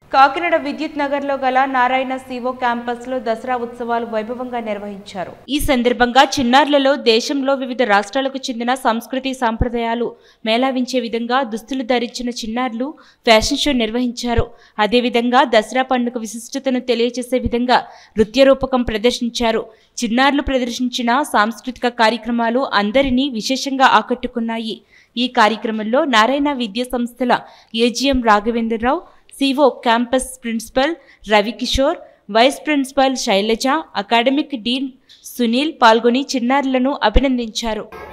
కాకినాడ విద్యుత్ నగర్లో గల నారాయణ సివో క్యాంపస్ లో దసరా ఉత్సవాలు వైభవంగా నిర్వహించారు ఈ సందర్భంగా చిన్నారులలో దేశంలో వివిధ రాష్ట్రాలకు చెందిన సంస్కృతి సాంప్రదాయాలు మేళావించే విధంగా దుస్తులు ధరించిన చిన్నారులు ఫ్యాషన్ షో నిర్వహించారు అదేవిధంగా దసరా పండుగ విశిష్టతను తెలియజేసే విధంగా నృత్య రూపకం ప్రదర్శించారు చిన్నారులు ప్రదర్శించిన సాంస్కృతిక కార్యక్రమాలు అందరినీ విశేషంగా ఆకట్టుకున్నాయి ఈ కార్యక్రమంలో నారాయణ విద్యా సంస్థల AGM Raghavendra Rao CO campus principal Ravi Kishore vice principal Sailaja academic dean Sunil పాల్గొని చిన్నారులను అభినందించారు